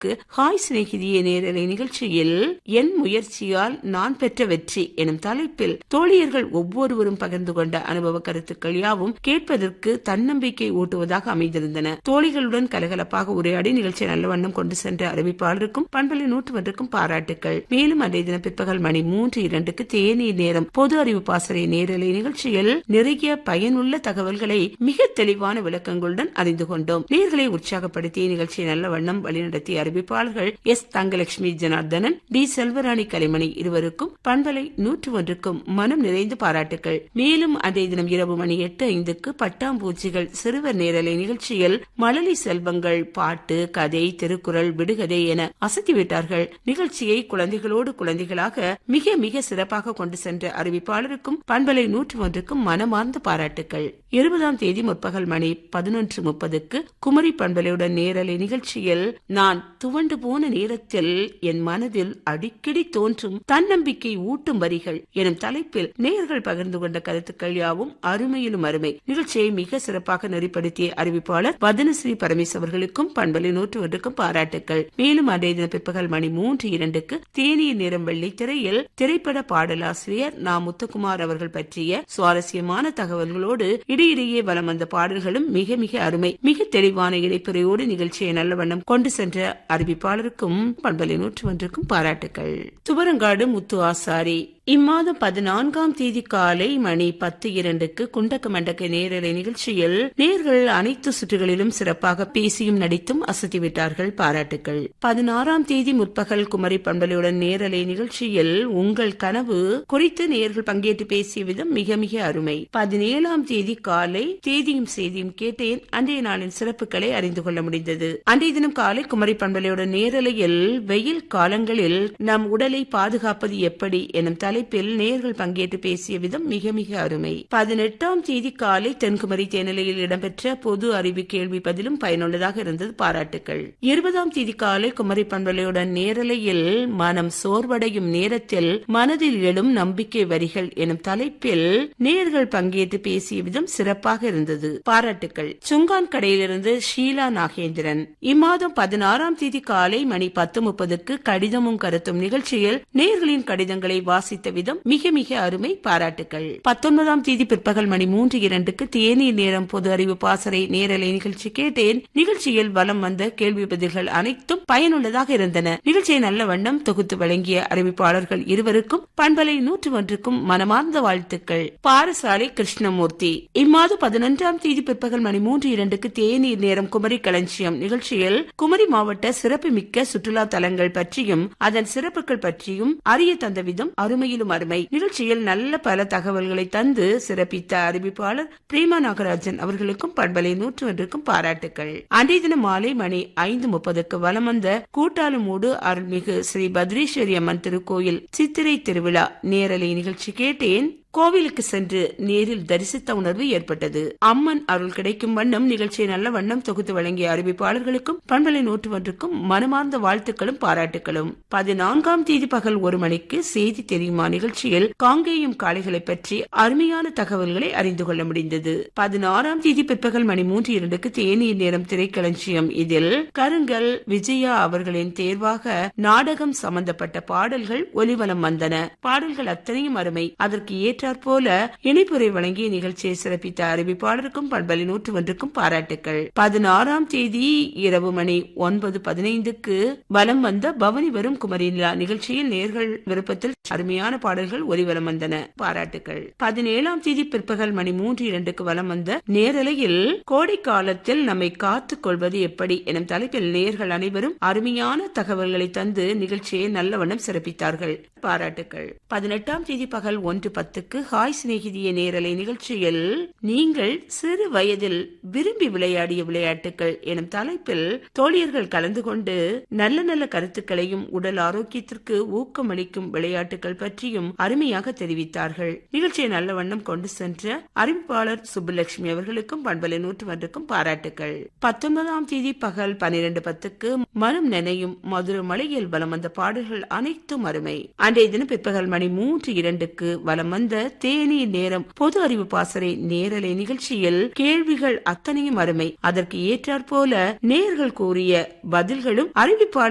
hi சிநேகிதியே நேரலை நிகழ்ச்சியில் என் முயற்சியால் நான் பெற்ற வெற்றி எனும் தலைப்பில் தோழியர்கள் ஒவ்வொருவரும் பகிர்ந்து கொண்ட அனுபவ கருத்துக்கள் யாவும் கேட்பதற்கு தன்னம்பிக்கை ஊட்டுவதாக அமைந்திருந்தன தோழிகளுடன் கலகலப்பாக உரையாடி நிகழ்ச்சி நல்ல வண்ணம் கொண்டு சென்ற அறிவிப்பாளருக்கும் பண்பலை நூற்றுவதற்கும் பாராட்டுக்கள் மேலும் அன்றைய தின பிற்பகல் மணி மூன்று இரண்டுக்கு தேநீர் நேரம் பொது அறிவு பாசறை நேரலை நிகழ்ச்சியில் நிறைய பயனுள்ள தகவல்களை மிக தெளிவான விளக்கங்களுடன் அறிந்து கொண்டோம் நேர்களை உற்சாகப்படுத்திய நிகழ்ச்சியை நல்ல வண்ணம் வழிநடத்திய அறிவிப்பாளர்கள் எஸ் தங்கலட்சுமி ஜனார்தனன் டி செல்வராணி கலைமணி இருவருக்கும் பண்பலை நூற்று ஒன்றுக்கும் மனம் நிறைந்து பாராட்டுகள் மேலும் அன்றைய தினம் இரவு மணி எட்டு ஐந்துக்கு பட்டாம்பூச்சிகள் சிறுவர் நேரலை நிகழ்ச்சியில் மழலை செல்வங்கள் பாட்டு கதை திருக்குறள் விடுகதை என அசத்திவிட்டார்கள் நிகழ்ச்சியை குழந்தைகளோடு குழந்தைகளாக மிக மிக சிறப்பாக கொண்டு சென்ற அறிவிப்பாளருக்கும் பண்பலை நூற்று ஒன்றுக்கும் மனமார்ந்த பாராட்டுகள் இருபதாம் தேதி முற்பகல் மணி பதினொன்று முப்பதுக்கு குமரி பண்பலையுடன் நேரலை நிகழ்ச்சியில் நான் துவண்டு போன நேரத்தில் என் மனதில் அடிக்கடி தோன்றும் தன்னம்பிக்கை ஊட்டும் வரிகள் எனும் தலைப்பில் நேயர்கள் பகிர்ந்து கொண்ட கருத்துக்கள் யாவும் அருமையிலும் அருமை நிகழ்ச்சியை மிக சிறப்பாக நெறிப்படுத்திய அறிவிப்பாளர் வதனஸ்ரீ பரமேஸ் அவர்களுக்கும் பண்பலை நூற்று ஒன்றுக்கும் பாராட்டுக்கள் மேலும் அன்றைய தின பிற்பகல் மணி மூன்று இரண்டுக்கு தேநீர் நிறம் வெள்ளி திரையில் திரைப்பட பாடலாசிரியர் நா முத்துக்குமார் அவர்கள் பற்றிய சுவாரஸ்யமான தகவல்களோடு இடையிடையே வலம் வந்த பாடல்களும் மிக மிக அருமை மிக தெளிவான இடைப்புறையோடு நிகழ்ச்சியை நல்ல வண்ணம் கொண்டு சென்ற அறிவிப்பாளருக்கும் பண்பலை நூற்று ஒன்றுக்கும் பாராட்டுகள் துவரங்காடு முத்து ஆசாரி இம்மாதம் பதினான்காம் தேதி காலை மணி பத்து இரண்டுக்கு குண்டக்க மண்டக்க நேரலை நிகழ்ச்சியில் நேர்கள் அனைத்து சுற்றுகளிலும் சிறப்பாக பேசியும் நடித்தும் அசத்திவிட்டார்கள் பாராட்டுகள் பதினாறாம் தேதி முற்பகல் குமரி பண்பலையுடன் நேரலை நிகழ்ச்சியில் உங்கள் கனவு குறித்து நேர்கள் பங்கேற்று பேசிய விதம் மிக மிக அருமை பதினேழாம் தேதி காலை தேதியும் செய்தியும் கேட்டேன் அன்றைய நாளின் சிறப்புகளை அறிந்து கொள்ள முடிந்தது அன்றைய தினம் காலை குமரி பண்பலையுடன் நேரலையில் வெயில் காலங்களில் நம் உடலை பாதுகாப்பது எப்படி எனும் தலைப்பில் நேர்கள் பங்கேற்று பேசிய விதம் மிக மிக அருமை பதினெட்டாம் தேதி காலை தென்குமரி தேனிலையில் இடம்பெற்ற பொது அறிவு கேள்வி பதிலும் பயனுள்ளதாக இருந்தது பாராட்டுகள் இருபதாம் தேதி காலை குமரி பண்பலையுடன் நேரலையில் மனம் சோர்வடையும் நேரத்தில் மனதில் எழும் நம்பிக்கை வரிகள் எனும் தலைப்பில் நேர்கள் பங்கேற்று பேசிய விதம் சிறப்பாக இருந்தது பாராட்டுகள் சுங்கான் கடையிலிருந்து ஷீலா நாகேந்திரன் இம்மாதம் பதினாறாம் தேதி காலை மணி பத்து முப்பதுக்கு கடிதமும் கருத்தும் நிகழ்ச்சியில் நேர்களின் கடிதங்களை வாசித்த விதம் மிக மிக அருமை பாராட்டுகள் பத்தொன்பதாம் தேதி பிற்பகல் மணி மூன்று இரண்டுக்கு தேநீர் நேரம் பொது அறிவு பாசறை நேரலை நிகழ்ச்சி கேட்டேன் நிகழ்ச்சியில் வலம் வந்த கேள்வி பதில்கள் அனைத்தும் பயனுள்ளதாக இருந்தன நிகழ்ச்சியை நல்ல வண்ணம் தொகுத்து வழங்கிய அறிவிப்பாளர்கள் இருவருக்கும் பண்பலை நூற்று ஒன்றுக்கும் மனமார்ந்த வாழ்த்துக்கள் பாரசாலை கிருஷ்ணமூர்த்தி இம்மாதம் பதினொன்றாம் தேதி பிற்பகல் மணி மூன்று இரண்டுக்கு தேநீர் நேரம் குமரி களஞ்சியம் நிகழ்ச்சியில் குமரி மாவட்ட சிறப்புமிக்க சுற்றுலா தலங்கள் பற்றியும் அதன் சிறப்புகள் பற்றியும் அறிய தந்த விதம் அருமையிலும் அருமை நிகழ்ச்சியில் நல்ல பல தகவல்களை தந்து சிறப்பித்த அறிவிப்பாளர் பிரேமா நாகராஜன் அவர்களுக்கும் பண்பலை நூற்று ஒன்றுக்கும் பாராட்டுகள் அன்றைய தினம் மாலை மணி ஐந்து முப்பதுக்கு வலம் வந்த கூட்டாலுமூடு அருள்மிகு ஸ்ரீ பத்ரேஸ்வரி அம்மன் திருக்கோயில் சித்திரை திருவிழா நேரலை நிகழ்ச்சி கேட்டேன் கோவிலுக்கு சென்று நேரில் தரிசித்த உணர்வு ஏற்பட்டது அம்மன் அருள் கிடைக்கும் வண்ணம் நிகழ்ச்சியை நல்ல வண்ணம் தொகுத்து வழங்கிய அறிவிப்பாளர்களுக்கும் பண்பலை நூற்று ஒன்றுக்கும் மனமார்ந்த வாழ்த்துக்களும் பாராட்டுகளும் பதினான்காம் தேதி பகல் ஒரு மணிக்கு செய்தி தெரியுமா நிகழ்ச்சியில் காங்கேயம் காளைகளை பற்றி அருமையான தகவல்களை அறிந்து கொள்ள முடிந்தது பதினாறாம் தேதி பிற்பகல் மணி மூன்று இரண்டுக்கு தேநீர் நேரம் திரைக்களஞ்சியம் இதில் கருங்கல் விஜயா அவர்களின் தேர்வாக நாடகம் சம்பந்தப்பட்ட பாடல்கள் ஒலிவலம் வந்தன பாடல்கள் அத்தனையும் அருமை அதற்கு ஏற்ற போல இணைப்புரை வழங்கிய நிகழ்ச்சியை சிறப்பித்த அறிவிப்பாளருக்கும் பண்பலி நூற்று ஒன்றுக்கும் பாராட்டுகள் பதினாறாம் தேதி இரவு மணி ஒன்பது பதினைந்துக்கு வலம் வந்த பவனி வரும் குமரி நிலா நிகழ்ச்சியில் நேர்கள் விருப்பத்தில் அருமையான பாடல்கள் ஒலிவலம் வந்தன பாராட்டுகள் பதினேழாம் தேதி பிற்பகல் மணி மூன்று இரண்டுக்கு வலம் வந்த நேரலையில் கோடை காலத்தில் நம்மை காத்துக் கொள்வது எப்படி எனும் தலைப்பில் நேர்கள் அனைவரும் அருமையான தகவல்களை தந்து நிகழ்ச்சியை நல்ல வண்ணம் சிறப்பித்தார்கள் பாராட்டுகள் பதினெட்டாம் தேதி பகல் ஒன்று பத்துக்கு ஹாய் சிநேகிதிய நேரலை நிகழ்ச்சியில் நீங்கள் சிறு வயதில் விரும்பி விளையாடிய விளையாட்டுகள் எனும் தலைப்பில் தோழியர்கள் கலந்து கொண்டு நல்ல நல்ல கருத்துக்களையும் உடல் ஆரோக்கியத்திற்கு ஊக்கமளிக்கும் விளையாட்டுகள் பற்றியும் அருமையாக தெரிவித்தார்கள் நிகழ்ச்சியை நல்ல வண்ணம் கொண்டு சென்ற அறிவிப்பாளர் சுப்புலட்சுமி அவர்களுக்கும் பண்பலை நூற்று ஒன்றுக்கும் பாராட்டுகள் பத்தொன்பதாம் தேதி பகல் பனிரெண்டு பத்துக்கு மனம் நினையும் மதுர மலையில் வலம் வந்த பாடல்கள் அனைத்தும் அருமை அன்றைய தினம் பிற்பகல் மணி மூன்று இரண்டுக்கு வலம் வந்த தேநீர் நேரம் பொது அறிவு பாசறை நேரலை நிகழ்ச்சியில் கேள்விகள் அத்தனையும் அருமை அதற்கு ஏற்றாற்போல நேர்கள் கூறிய பதில்களும் அறிவிப்பாளர்